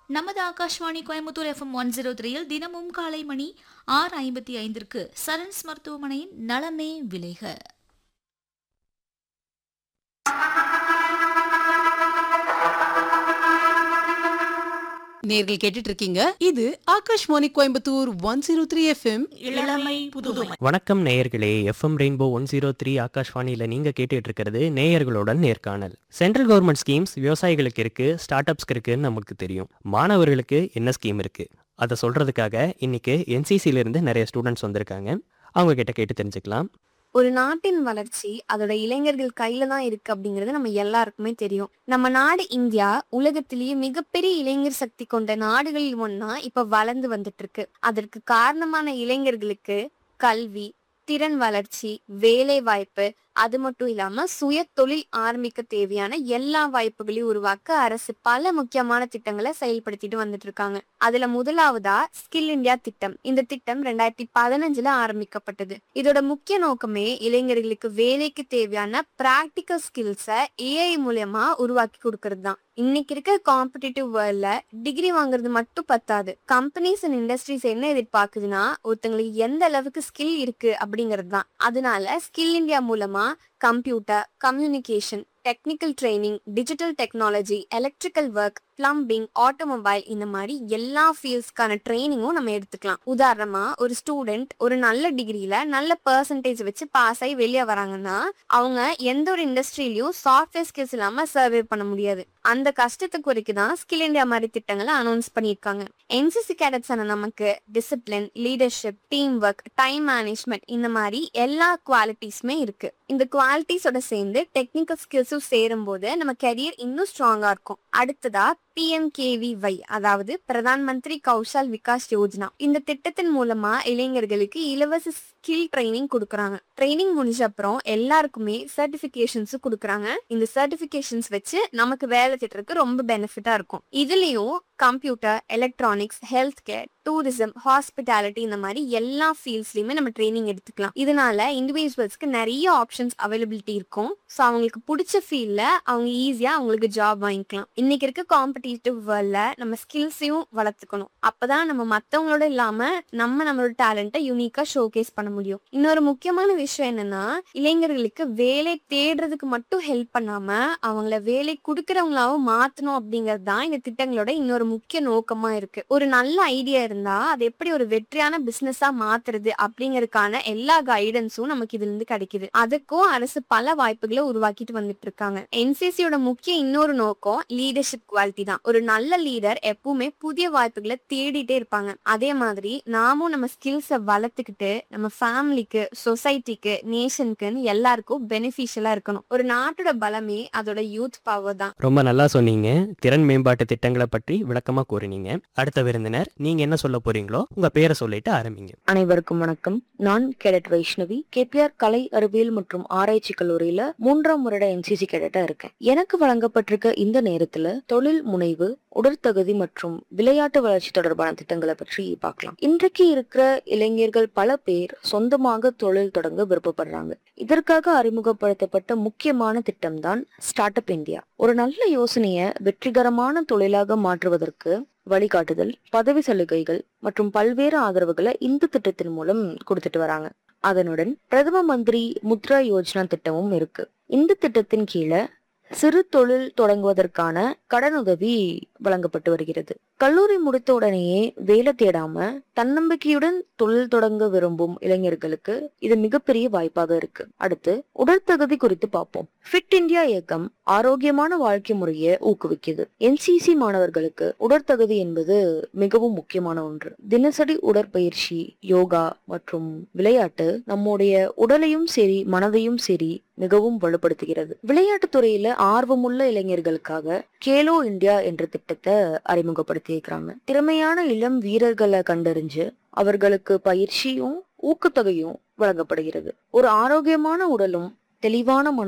நமது Akashvani Coimbatore FM one zero த்ரீயில் தினமும் காலை மணி ஆறு ஐம்பத்தி ஐந்திற்கு சரண்ஸ் மருத்துவமனையின் நலமே விளைக நேர்கள் கேட்டுட்டு இருக்கீங்க இது Akashvani Coimbatore one zero three FM இளமை புதுமை வணக்கம் நேயர்களே FM rainbow one zero three ஆகாஷ்வாணியில் நீங்கள் கேட்டுட்டு இருக்கிறது நேயர்களுடன் நேர்காணல் சென்ட்ரல் கவர்மெண்ட் ஸ்கீம்ஸ் விவசாயிகளுக்கு இருக்கு ஸ்டார்ட் அப்ஸ்க்கு இருக்குன்னு நமக்கு தெரியும் மாணவர்களுக்கு என்ன ஸ்கீம் இருக்கு அதை சொல்றதுக்காக இன்னைக்கு NCC ல இருந்து நிறைய ஸ்டூடெண்ட்ஸ் வந்திருக்காங்க அவங்க கிட்ட கேட்டு தெரிஞ்சுக்கலாம் ஒரு நாட்டின் வளர்ச்சி அதோட இளைஞர்கள் கையில தான் இருக்கு அப்படிங்கிறது நம்ம எல்லாருக்குமே தெரியும் நம்ம நாடு இந்தியா உலகத்திலேயே மிகப்பெரிய இளைஞர் சக்தி கொண்ட நாடுகளில் ஒன்னா இப்ப வளர்ந்து வந்துட்டு இருக்கு அதற்கு காரணமான இளைஞர்களுக்கு கல்வி திறன் வளர்ச்சி வேலை வாய்ப்பு அது மட்டும் இல்லாம சுய தொழில் ஆரம்பிக்க தேவையான எல்லா வாய்ப்புகளையும் உருவாக்க அரசு பல முக்கியமான திட்டங்களை செயல்படுத்திட்டு வந்துட்டு இருக்காங்க அதுல முதலாவதா ஸ்கில் இந்தியா திட்டம் இந்த திட்டம் ரெண்டாயிரத்தி பதினஞ்சுல ஆரம்பிக்கப்பட்டது இதோட முக்கிய நோக்கமே இளைஞர்களுக்கு வேலைக்கு தேவையான பிராக்டிக்கல் ஸ்கில்ஸை ஏஐ மூலயமா உருவாக்கி கொடுக்கறது தான் இன்னைக்கு இருக்க காம்படிட்டிவ் வேர்ல்ட்ல டிகிரி வாங்குறது மட்டும் பத்தாது கம்பெனிஸ் அண்ட் இண்டஸ்ட்ரீஸ் என்ன எதிர்பார்க்குதுன்னா ஒருத்தங்களுக்கு எந்த அளவுக்கு ஸ்கில் இருக்கு அப்படிங்கிறது தான் அதனால ஸ்கில் இந்தியா மூலமா computer communication technical training digital technology electrical work plumbing automobile இந்த மாதிரி எல்லா ஃபீல்ட்ஸ்க்கான ட்ரைனிங்கும் நம்ம எடுத்துக்கலாம் உதாரணமா ஒரு ஸ்டூடெண்ட் ஒரு நல்ல டிகிரியில நல்ல பெர்சன்டேஜ் வச்சு பாஸ் ஆகி வெளியே வராங்கன்னா அவங்க எந்த ஒரு இண்டஸ்ட்ரியிலயும் சாஃப்ட்வேர் ஸ்கில்ஸ் இல்லாம சர்வே பண்ண முடியாது அந்த கஷ்டத்தை குறைக்கு தான் ஸ்கில் இந்தியா மாதிரி திட்டங்களை அனௌன்ஸ் பண்ணியிருக்காங்க என்சிசி கேடட்ஸ் ஆன நமக்கு discipline leadership team work time management இந்த மாதிரி எல்லா குவாலிட்டிஸுமே இருக்கு இந்த குவாலிட்டிஸோட சேர்ந்து டெக்னிக்கல் ஸ்கில்ஸும் சேரும் போது நம்ம கெரியர் இன்னும் ஸ்ட்ராங்கா இருக்கும் அடுத்ததா பிஎம்கேவிஒய் அதாவது பிரதான் மந்திரி கௌஷல் விகாஸ் யோஜனா இந்த திட்டத்தின் மூலமா இளைஞர்களுக்கு இலவச ஸ்கில் ட்ரைனிங் கொடுக்கறாங்க ட்ரைனிங் முடிஞ்ச அப்புறம் எல்லாருக்குமே சர்டிபிகேஷன்ஸ் கொடுக்கறாங்க இந்த சர்டிபிகேஷன்ஸ் வச்சு நமக்கு வேலை திட்டத்துக்கு ரொம்ப பெனிஃபிட்டா இருக்கும் இதுலயும் computer electronics health care tourism hospitality இந்த மாதிரி எல்லா ஃபீல்ட்ஸ்லயுமே நம்ம ட்ரைனிங் எடுத்துக்கலாம் இதனால இண்டிவிஜுவல்ஸ்க்கு நிறைய ஆப்ஷன்ஸ் அவைலபிலிட்டி இருக்கும் ஸோ அவங்களுக்கு பிடிச்ச ஃபீல்ட்ல அவங்க ஈஸியா அவங்களுக்கு ஜாப் வாங்கிக்கலாம் இன்னைக்கு இருக்க காம்படிட்டிவ் வேர்ல்ட்ல நம்ம ஸ்கில்ஸையும் வளர்த்துக்கணும் அப்பதான் நம்ம மத்தவங்களோட இல்லாம நம்ம நம்மளோட டேலண்ட்டை யூனிக்கா ஷோகேஸ் பண்ண முடியும் இன்னொரு முக்கியமான விஷயம் என்னன்னா இளைஞர்களுக்கு வேலை தேடுறதுக்கு மட்டும் ஹெல்ப் பண்ணாம அவங்கள வேலை கொடுக்கறவங்களாவும் மாத்தணும் அப்படிங்கிறது தான் இந்த திட்டங்களோட இன்னொரு முக்கிய நோக்கமா இருக்கு ஒரு நல்ல ஐடியா இருந்தா அது எப்படி ஒரு வெற்றியான பிசினஸா மாத்துறது அப்படிங்கறதுக்கான எல்லா கைடன்ஸும் நமக்கு இதுல இருந்து கிடைக்குது அதுக்கும் அரசு பல வாய்ப்புகளை உருவாக்கிட்டு வந்துட்டு இருக்காங்க என்சிசியோட முக்கிய இன்னொரு நோக்கம் லீடர்ஷிப் குவாலிட்டி தான் ஒரு நல்ல லீடர் எப்பவுமே புதிய வாய்ப்புகளை தேடிட்டே இருப்பாங்க அதே மாதிரி நாமும் நம்ம ஸ்கில்ஸை வளர்த்துக்கிட்டு நம்ம ஃபேமிலிக்கு சொசைட்டிக்கு நேஷனுக்குன்னு எல்லாருக்கும் பெனிஃபிஷியலா இருக்கணும் ஒரு நாட்டோட பலமே அதோட யூத் பவர் தான் ரொம்ப நல்லா சொன்னீங்க திறன் மேம்பாட்டு திட்டங்களை பற்றி விளக்கமா கூறினீங்க அடுத்த விருந்தினர் நீங்க என்ன சொல்ல போறீங்களோ உங்க பேரை சொல்லிட்டு ஆரம்பிங்க அனைவருக்கும் வணக்கம் நான் கேடட் வைஷ்ணவி கேபிஆர் கலை அறிவியல் மற்றும் ஆராய்ச்சி கல்லூரியில மூன்றாம் வருட என்சிசி கேடட்டா இருக்கேன் எனக்கு வழங்கப்பட்டிருக்க இந்த நேரத்துல தொழில் முனைவு உடற்தகுதி மற்றும் விளையாட்டு வளர்ச்சி தொடர்பான திட்டங்களை பற்றி பார்க்கலாம் இன்றைக்கு இருக்கிற இளைஞர்கள் பல பேர் சொந்தமாக தொழில் தொடங்க விருப்பப்படுறாங்க இதற்காக அறிமுகப்படுத்தப்பட்ட முக்கியமான திட்டம் தான் ஸ்டார்ட் அப் இந்தியா ஒரு நல்ல யோசனைய வெற்றிகரமான தொழிலாக மாற்றுவதற்கு வழிகாட்டுதல் பதவி சலுகைகள் மற்றும் பல்வேறு ஆதரவுகளை இந்த திட்டத்தின் மூலம் கொடுத்துட்டு வராங்க அதனுடன் பிரதம மந்திரி முத்ரா யோஜனா திட்டமும் இருக்கு இந்த திட்டத்தின் கீழே சிறு தொழில் தொடங்குவதற்கான கடனுதவி வழங்கப்பட்டு வருகிறது கல்லூரி முடித்த உடனேயே வேலை தேடாம தன்னம்பிக்கையுடன் தொழில் தொடங்க விரும்பும் இளைஞர்களுக்கு இது மிகப்பெரிய வாய்ப்பாக இருக்கு அடுத்து உடற்தகுதி குறித்து பார்ப்போம் ஃபிட் இந்தியா இயக்கம் ஆரோக்கியமான வாழ்க்கை முறையை ஊக்குவிக்குது என்சிசி மாணவர்களுக்கு உடற்தகுதி என்பது மிகவும் முக்கியமான ஒன்று தினசரி உடற்பயிற்சி யோகா மற்றும் விளையாட்டு நம்முடைய உடலையும் சரி மனதையும் சரி மிகவும் வலுப்படுத்துகிறது விளையாட்டு துறையில ஆர்வமுள்ள இளைஞர்களுக்காக கேலோ இந்தியா என்ற திட்டத்தை அறிமுகப்படுத்தியிருக்கிறாங்க திறமையான இளம் வீரர்களை கண்டறிஞ்சு அவர்களுக்கு பயிற்சியும் ஊக்கத்தொகையும் வழங்கப்படுகிறது ஒரு ஆரோக்கியமான உடலும் தெளிவான மன